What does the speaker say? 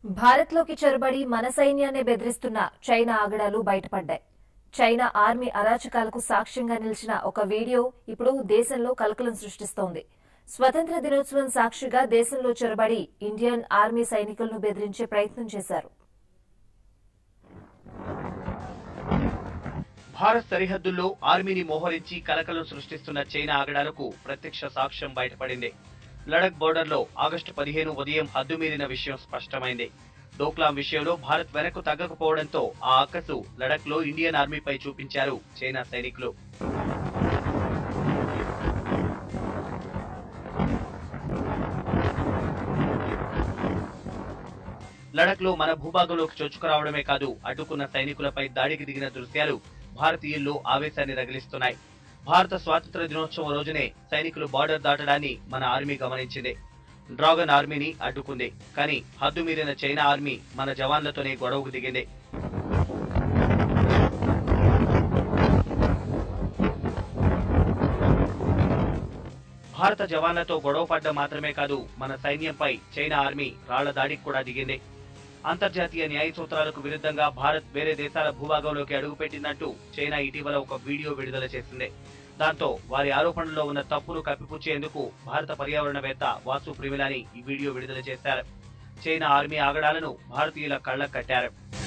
భారత్లోకి చొరబడి మన సైన్యాన్ని బెదిరిస్తున్న చైనా ఆగడాలు బయటపడ్డాయి చైనా ఆర్మీ అరాచకాలకు సాక్ష్యంగా నిలిచిన ఒక వీడియో ఇప్పుడు దేశంలో కలకలం సృష్టిస్తోంది స్వతంత్ర దినోత్సవం సాక్షిగా దేశంలో చొరబడి ఇండియన్ ఆర్మీ సైనికులను బెదిరించే ప్రయత్నం చేశారు భారత్ సరిహద్దుల్లో ఆర్మీని మోహరించి కలకలం సృష్టిస్తున్న చైనా ఆగడాలకు ప్రత్యక్ష సాక్ష్యం బయటపడింది లడక్ బోర్డర్లో ఆగస్టు పదిహేను ఉదయం హద్దుమీరిన విషయం స్పష్టమైంది డోక్లాం విషయంలో భారత్ వెనక్కు తగ్గకపోవడంతో ఆ అక్కసు లడక్ లో ఇండియన్ ఆర్మీపై చూపించారు చైనా సైనికులు లడక్ లో మన భూభాగంలోకి చొచ్చుకురావడమే కాదు అడ్డుకున్న సైనికులపై దాడికి దిగిన దృశ్యాలు భారతీయుల్లో ఆవేశాన్ని రగిలిస్తున్నాయి భారత స్వాతంత్ర దినోత్సవం రోజునే సైనికులు బార్డర్ దాటడాన్ని మన ఆర్మీ గమనించింది డ్రాగన్ ఆర్మీని అడ్డుకుంది కానీ హద్దు మీరిన చైనా ఆర్మీ మన జవాన్లతోనే గొడవకు దిగింది భారత జవాన్లతో గొడవ పడ్డ మాత్రమే కాదు మన సైన్యంపై చైనా ఆర్మీ రాళ్ల దాడికి కూడా దిగింది అంతర్జాతీయ న్యాయ సూత్రాలకు విరుద్ధంగా భారత్ వేరే దేశాల భూభాగంలోకి అడుగుపెట్టినట్టు చైనా ఇటీవల ఒక వీడియో విడుదల చేసింది దాంతో వారి ఆరోపణల్లో ఉన్న తప్పును కప్పిపుచ్చేందుకు భారత పర్యావరణవేత్త వాసు ప్రిమిలాని ఈ వీడియో విడుదల చేశారు చైనా ఆర్మీ ఆగడాలను భారతీయుల కళ్ళకు కట్టారు